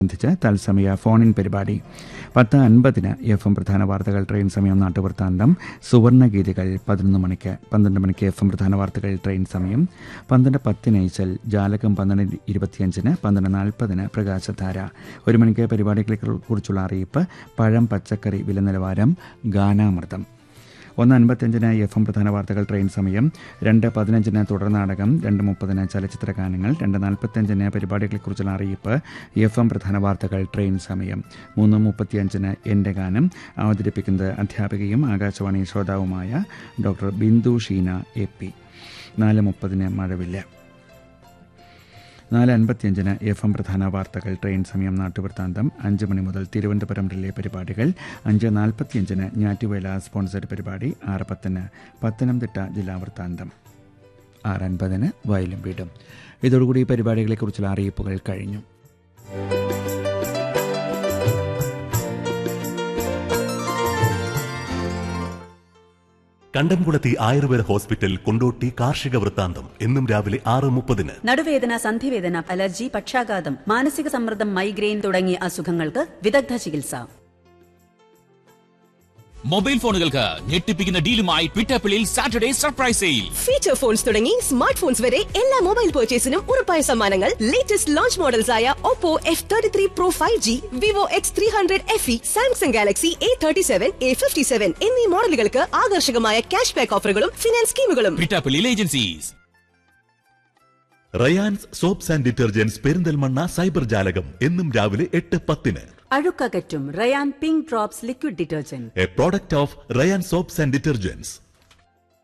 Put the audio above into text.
സംബന്ധിച്ച് തത്സമയ ഫോണിൻ പരിപാടി പത്ത് അൻപതിന് എഫ് എം പ്രധാന വാർത്തകൾ ട്രെയിൻ സമയം നാട്ടുവൃത്താന്തം സുവർണഗീതികൾ പതിനൊന്ന് മണിക്ക് പന്ത്രണ്ട് മണിക്ക് എഫ് എം പ്രധാന വാർത്തകൾ ട്രെയിൻ സമയം പന്ത്രണ്ട് പത്തിന് ഐച്ചൽ ജാലകം പന്ത്രണ്ട് ഇരുപത്തിയഞ്ചിന് പന്ത്രണ്ട് നാൽപ്പതിന് പ്രകാശധാര ഒരു മണിക്ക് പരിപാടികളെ കുറിച്ചുള്ള അറിയിപ്പ് പഴം പച്ചക്കറി വില നിലവാരം ഗാനാമൃതം ഒന്ന് അൻപത്തിയഞ്ചിന് എഫ് എം പ്രധാന വാർത്തകൾ ട്രെയിൻ സമയം രണ്ട് പതിനഞ്ചിന് തുടർനാടകം രണ്ട് മുപ്പതിന് ചലച്ചിത്ര ഗാനങ്ങൾ രണ്ട് നാൽപ്പത്തിയഞ്ചിന് പരിപാടികളെക്കുറിച്ചുള്ള അറിയിപ്പ് എഫ് എം പ്രധാന വാർത്തകൾ ട്രെയിൻ സമയം മൂന്ന് മുപ്പത്തിയഞ്ചിന് എൻ്റെ ഗാനം അവതരിപ്പിക്കുന്നത് അധ്യാപികയും ആകാശവാണി ശ്രോതാവുമായ doctor Bindu Sheena A P നാല് മുപ്പതിന് മഴവില്ല നാല് അൻപത്തിയഞ്ചിന് എഫ് എം പ്രധാന വാർത്തകൾ ട്രെയിൻ സമയം നാട്ടുവൃത്താന്തം അഞ്ച് മണി മുതൽ തിരുവനന്തപുരം റിലേ പരിപാടികൾ അഞ്ച് നാൽപ്പത്തിയഞ്ചിന് ഞാറ്റുവേല സ്പോൺസർഡ് പരിപാടി ആറ് പത്തിന് പത്തനംതിട്ട ജില്ലാ വൃത്താന്തം ആറ് അൻപതിന് വയലും വീടും ഇതോടുകൂടി ഈ പരിപാടികളെക്കുറിച്ചുള്ള അറിയിപ്പുകൾ കഴിഞ്ഞു കണ്ടംകുളത്തി ആയുർവേദ ഹോസ്പിറ്റൽ കൊണ്ടോട്ടി കാർഷിക വൃത്താന്തം എന്നും രാവിലെ ആറ് മുപ്പതിന് നടുവേദന സന്ധിവേദന അലർജി പക്ഷാഘാതം മാനസിക സമ്മർദ്ദം മൈഗ്രെയിൻ തുടങ്ങിയ അസുഖങ്ങൾക്ക് വിദഗ്ധ ചികിത്സ മൊബൈൽ ഫോണുകൾക്ക് ഞെട്ടിപ്പിക്കുന്ന ഡീലുമായി ട്വിറ്റപ്പിളിൽ Saturday surprise sale feature phones തുടങ്ങി സ്മാർട്ട് ഫോൺസ് വരെ എല്ലാ മൊബൈൽ പർച്ചേസിനും ഉറപ്പായ സമ്മാനങ്ങൾ ലേറ്റസ്റ്റ് ലോഞ്ച് മോഡൽസ് ആയ Oppo F thirty three pro five G Vivo X three hundred F E Samsung Galaxy A thirty seven A fifty seven എന്നീ മോഡലുകൾക്ക് ആകർഷകമായ ക്യാഷ് ബാക്ക് ഓഫറുകളും ഫിനാൻസ് സ്കീമുകളും ട്വിറ്റപ്പിളിൽ agencies Ryan's soaps and detergents Perinthalmanna cyber ജാലകം എന്നും രാവിലെ എട്ട് പത്തിന് അഴുക്കകറ്റും Ryan pink drops liquid detergent a product of Ryan's soaps and detergents